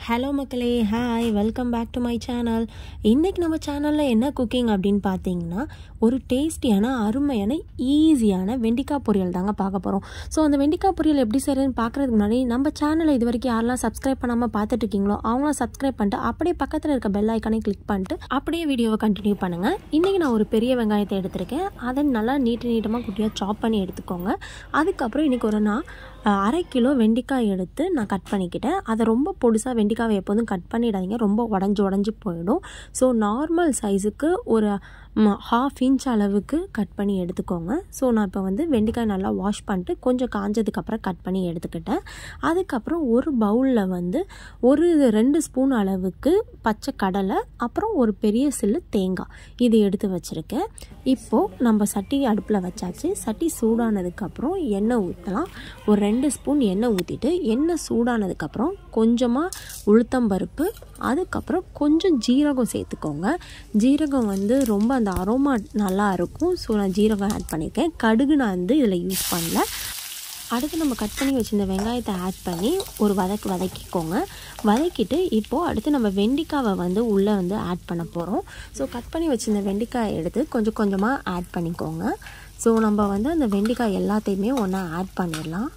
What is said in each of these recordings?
hello மக்களே hi welcome back to my channel இன்றைக்கி நம்ம சேனலில் என்ன குக்கிங் அப்படின்னு பார்த்தீங்கன்னா ஒரு டேஸ்டியான அருமையான ஈஸியான வெண்டிக்காய் பொரியல் தாங்க பார்க்க போகிறோம் ஸோ அந்த வெண்டிக்காய் பொரியல் எப்படி செய்யறதுன்னு பார்க்குறதுக்கு முன்னாடி நம்ம சேனலை இது வரைக்கும் யாரெல்லாம் சப்ஸ்கிரைப் பண்ணாமல் பார்த்துட்டு இருக்கீங்களோ அவங்களாம் சப்ஸ்கிரைப் பண்ணிட்டு அப்படியே பக்கத்தில் இருக்க பெல் ஐக்கானே கிளிக் பண்ணிட்டு அப்படியே வீடியோவை கண்டினியூ பண்ணுங்கள் இன்றைக்கி நான் ஒரு பெரிய வெங்காயத்தை எடுத்திருக்கேன் அதை நல்லா நீட்டு நீட்டமாக குட்டியாக சாப் பண்ணி எடுத்துக்கோங்க அதுக்கப்புறம் இன்றைக்கி ஒரு நான் அஹ், அரை கிலோ வெண்டிக்காய் எடுத்து நான் கட் பண்ணிக்கிட்டேன் அதை ரொம்ப பொடிசாக வெண்டிக்காவை எப்போதும் கட் பண்ணிடாதீங்க ரொம்ப உடஞ்சி உடஞ்சி போயிடும் ஸோ நார்மல் சைஸுக்கு ஒரு ஹாஃப் இன்ச் அளவுக்கு கட் பண்ணி எடுத்துக்கோங்க ஸோ நான் இப்போ வந்து வெண்டிக்காய் நல்லா வாஷ் பண்ணிட்டு கொஞ்சம் காஞ்சதுக்கப்புறம் கட் பண்ணி எடுத்துக்கிட்டேன் அதுக்கப்புறம் ஒரு பவுலில் வந்து ஒரு ரெண்டு ஸ்பூன் அளவுக்கு பச்சை கடலை அப்புறம் ஒரு பெரிய சில்லு தேங்காய் இது எடுத்து வச்சுருக்கேன் இப்போது நம்ம சட்டி அடுப்பில் வச்சாச்சு சட்டி சூடானதுக்கப்புறம் எண்ணெய் ஊற்றலாம் ஒரு ரெண்டு ஸ்பூன் எண்ணெய் ஊற்றிட்டு எண்ணெய் சூடானதுக்கப்புறம் கொஞ்சமாக உளுத்தம்பருப்பு அதுக்கப்புறம் கொஞ்சம் ஜீரகம் சேர்த்துக்கோங்க ஜீரகம் வந்து ரொம்ப அந்த அரோமா நல்லா இருக்கும் ஸோ நான் ஜீரகம் ஆட் பண்ணியிருக்கேன் கடுகு நான் வந்து இதில் யூஸ் பண்ணல அடுத்து நம்ம கட் பண்ணி வச்சிருந்த வெங்காயத்தை ஆட் பண்ணி ஒரு வதக்கு வதக்கிக்கோங்க வதக்கிட்டு இப்போது அடுத்து நம்ம வெண்டிக்காவை வந்து உள்ளே வந்து ஆட் பண்ண போகிறோம் ஸோ கட் பண்ணி வச்சிருந்த வெண்டிக்காயை எடுத்து கொஞ்சம் கொஞ்சமாக ஆட் பண்ணிக்கோங்க ஸோ நம்ம வந்து அந்த வெண்டிக்காய் எல்லாத்தையுமே ஒன்றா ஆட் பண்ணிடலாம்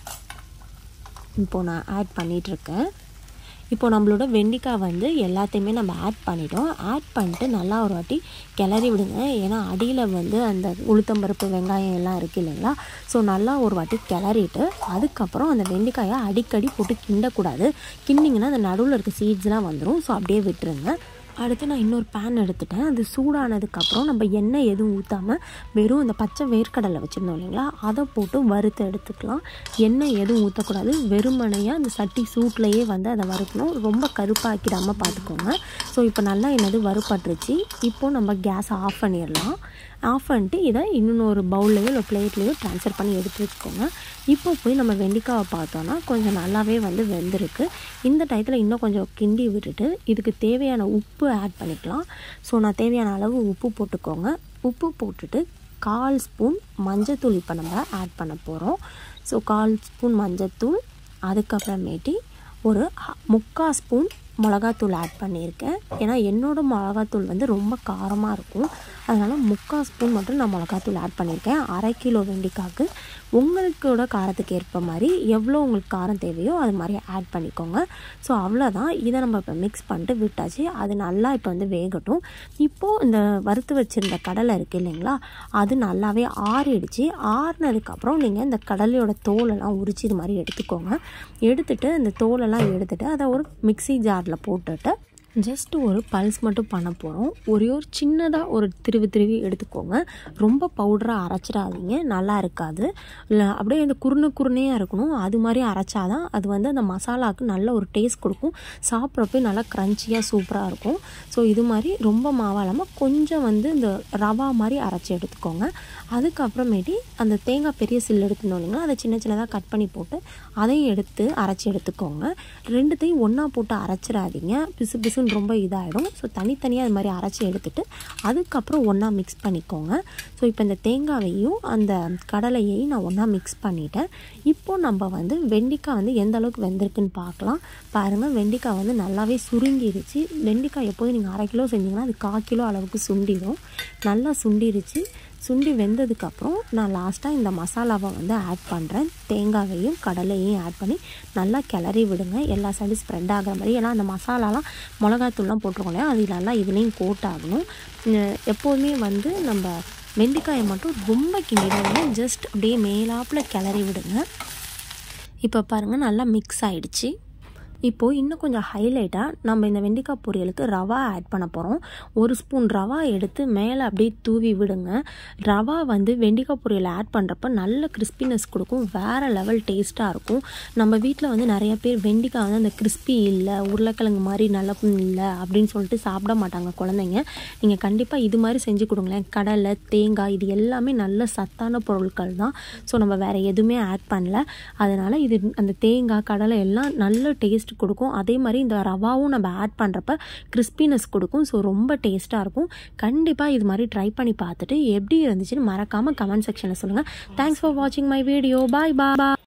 இப்போது நான் ஆட் பண்ணிகிட்ருக்கேன் இப்போ நம்மளோட வெண்டிக்காய் வந்து எல்லாத்தையுமே நம்ம ஆட் பண்ணிட்டோம் ஆட் பண்ணிட்டு நல்லா ஒரு வாட்டி கிளறி விடுங்க ஏன்னா அடியில் வந்து அந்த உளுத்தம்பருப்பு வெங்காயம் எல்லாம் இருக்குது இல்லைங்களா ஸோ நல்லா ஒரு வாட்டி கிளறிட்டு அதுக்கப்புறம் அந்த வெண்டிக்காயை அடிக்கடி போட்டு கிண்டக்கூடாது கிண்டிங்கன்னா அந்த நடுவில் இருக்க சீட்ஸ்லாம் வந்துடும் ஸோ அப்படியே விட்டுருங்க அடுத்து நான் இன்னொரு பேன் எடுத்துட்டேன் அது சூடானதுக்கப்புறம் நம்ம எண்ணெய் எதுவும் ஊற்றாமல் வெறும் அந்த பச்சை வேர்க்கடலை வச்சுருந்தோம் இல்லைங்களா அதை போட்டு வறுத்து எடுத்துக்கலாம் எண்ணெய் எதுவும் ஊற்றக்கூடாது வெறுமனையாக அந்த சட்டி சூட்லேயே வந்து அதை வறுக்கணும் ரொம்ப கருப்பாக்கிடாமல் பார்த்துக்கோங்க ஸோ இப்போ நல்லா என்னது வறுப்பட்டுருச்சு இப்போது நம்ம கேஸ் ஆஃப் பண்ணிடலாம் ஆஃப் பண்ணிட்டு இதை இன்னொரு பவுல்லையோ இல்லை பிளேட்லேயோ ட்ரான்ஸ்ஃபர் பண்ணி எடுத்து வச்சுக்கோங்க இப்போ போய் நம்ம வெண்டிக்காவை பார்த்தோன்னா கொஞ்சம் நல்லாவே வந்து வெந்திருக்கு இந்த டயத்தில் இன்னும் கொஞ்சம் கிண்டி விட்டுட்டு இதுக்கு தேவையான உப்பு ஆட் பண்ணிக்கலாம் ஸோ நான் தேவையான அளவு உப்பு போட்டுக்கோங்க உப்பு போட்டுட்டு கால் ஸ்பூன் மஞ்சத்தூள் இப்போ நம்ம ஆட் பண்ண போகிறோம் ஸோ கால் ஸ்பூன் மஞ்சத்தூள் அதுக்கப்புறமேட்டி ஒரு ஹ- முக்கால் ஸ்பூன் மிளகாத்தூள் ஆட் பண்ணியிருக்கேன் ஏன்னா என்னோடய மிளகாத்தூள் வந்து ரொம்ப காரமாக இருக்கும் அதனால் முக்கால் ஸ்பூன் மட்டும் நான் மிளகாத்தூள் ஆட் பண்ணியிருக்கேன் அரை கிலோ வெண்டிக்காய்க்கு உங்களுக்கோட காரத்துக்கு ஏற்ப மாதிரி எவ்வளோ உங்களுக்கு காரம் தேவையோ அது மாதிரி ஆட் பண்ணிக்கோங்க ஸோ அவ்வளோதான் இதை நம்ம இப்போ மிக்ஸ் பண்ணிட்டு விட்டாச்சு அது நல்லா இப்போ வந்து வேகட்டும் இப்போது இந்த வறுத்து வச்சுருந்த கடலை இருக்குது இல்லைங்களா அது நல்லாவே ஆறிடுச்சு ஆறினதுக்கப்புறம் நீங்கள் இந்த கடலையோட தோலெல்லாம் உரிச்சு இது மாதிரி எடுத்துக்கோங்க எடுத்துட்டு அந்த தோலெல்லாம் எடுத்துட்டு அதை ஒரு மிக்ஸி ஜாரில் போட்டுட்டு ஜஸ்ட் ஒரு பல்ஸ் மட்டும் பண்ண போகிறோம் ஒரே ஒரு சின்னதாக ஒரு திருவி திருவி எடுத்துக்கோங்க ரொம்ப பவுடராக அரைச்சிடாதீங்க நல்லா இருக்காது இல்லை அப்படியே இந்த குருணை குருணையாக இருக்கணும் அது மாதிரி அரைச்சாதான் அது வந்து அந்த மசாலாவுக்கு நல்ல ஒரு டேஸ்ட் கொடுக்கும் சாப்பிட்றப்ப நல்லா க்ரன்ச்சியாக சூப்பராக இருக்கும் ஸோ இது மாதிரி ரொம்ப மாவா இல்லாமல் கொஞ்சம் வந்து இந்த ரவா மாதிரி அரைச்சி எடுத்துக்கோங்க அதுக்கப்புறமேட்டி அந்த தேங்காய் பெரிய சில் எடுத்துருந்தோம் இல்லைங்களா அதை சின்ன சின்னதாக கட் பண்ணி போட்டு அதையும் எடுத்து அரைச்சி எடுத்துக்கோங்க ரெண்டுத்தையும் ஒன்றா போட்டு அரைச்சிடாதீங்க பிசு பிசுன்னு ரொம்ப இதாகிடும் ஸோ தனித்தனியாக அது மாதிரி அரைச்சி எடுத்துட்டு அதுக்கப்புறம் ஒன்றா மிக்ஸ் பண்ணிக்கோங்க ஸோ இப்போ இந்த தேங்காவையும் அந்த கடலையையும் நான் ஒன்றா மிக்ஸ் பண்ணிட்டேன் இப்போது நம்ம வந்து வெண்டிக்காய் வந்து எந்த அளவுக்கு வெந்திருக்குன்னு பார்க்கலாம் பாருங்கள் வெண்டிக்காய் வந்து நல்லாவே சுருங்கிருச்சு வெண்டிக்காய் எப்போதும் நீங்கள் அரை கிலோ செஞ்சீங்கன்னா அது கால் கிலோ அளவுக்கு சுண்டிடும் நல்லா சுண்டிருச்சு சுண்டி வெந்ததுக்கப்புறம் நான் லாஸ்ட்டாக இந்த மசாலாவை வந்து ஆட் பண்ணுறேன் தேங்காவையும் கடலையும் ஆட் பண்ணி நல்லா கிளறி விடுங்க எல்லா சைடும் ஸ்ப்ரெட் ஆகிற மாதிரி ஏன்னா அந்த மசாலாலாம் மிளகாத்தூள்லாம் போட்டிருக்கோம் இல்லையா அது நல்லா இதுலேயும் கோட் ஆகணும் அஹ் எப்போதுமே வந்து நம்ம வெண்டைக்காயை மட்டும் ரொம்ப கிண்டிடாதீங்க ஜஸ்ட் அப்படியே மேலாப்பில் கிளறி விடுங்க இப்போ பாருங்கள் நல்லா மிக்ஸ் ஆயிடுச்சு இப்போது இன்னும் கொஞ்சம் ஹைலைட்டாக நம்ம இந்த வெண்டைக்காய் பொரியலுக்கு ரவா ஆட் பண்ண போகிறோம் ஒரு ஸ்பூன் ரவா எடுத்து மேலே அப்படியே தூவி விடுங்க ரவா வந்து வெண்டைக்காய் பொரியல் ஆட் பண்ணுறப்ப நல்ல கிறிஸ்பினஸ் கொடுக்கும் வேறு லெவல் டேஸ்ட்டாக இருக்கும் நம்ம வீட்டில் வந்து நிறைய பேர் வெண்டைக்காய் வந்து அந்த கிறிஸ்பி இல்லை உருளைக்கிழங்கு மாதிரி நல்ல இல்லை அப்படின்னு சொல்லிட்டு சாப்பிட மாட்டாங்க குழந்தைங்க நீங்கள் கண்டிப்பாக இது மாதிரி செஞ்சு கொடுங்களேன் கடலை தேங்காய் இது எல்லாமே நல்ல சத்தான பொருட்கள் தான் ஸோ நம்ம வேறு எதுவுமே ஆட் பண்ணல அதனால் இது அந்த தேங்காய் கடலை எல்லாம் நல்ல டேஸ்ட் கொடுக்கும் அதே மாதிரி இந்த ரவாவும் நம்ம ஆட் பண்ணுறப்ப கிறிஸ்பினஸ் கொடுக்கும் ஸோ ரொம்ப டேஸ்ட்டாக இருக்கும் கண்டிப்பாக இது மாதிரி ட்ரை பண்ணி பார்த்துட்டு எப்படி இருந்துச்சுன்னு மறக்காமல் கமெண்ட் செக்ஷனில் சொல்லுங்கள் தேங்க்ஸ் ஃபார் வாட்சிங் மை வீடியோ பாய் பா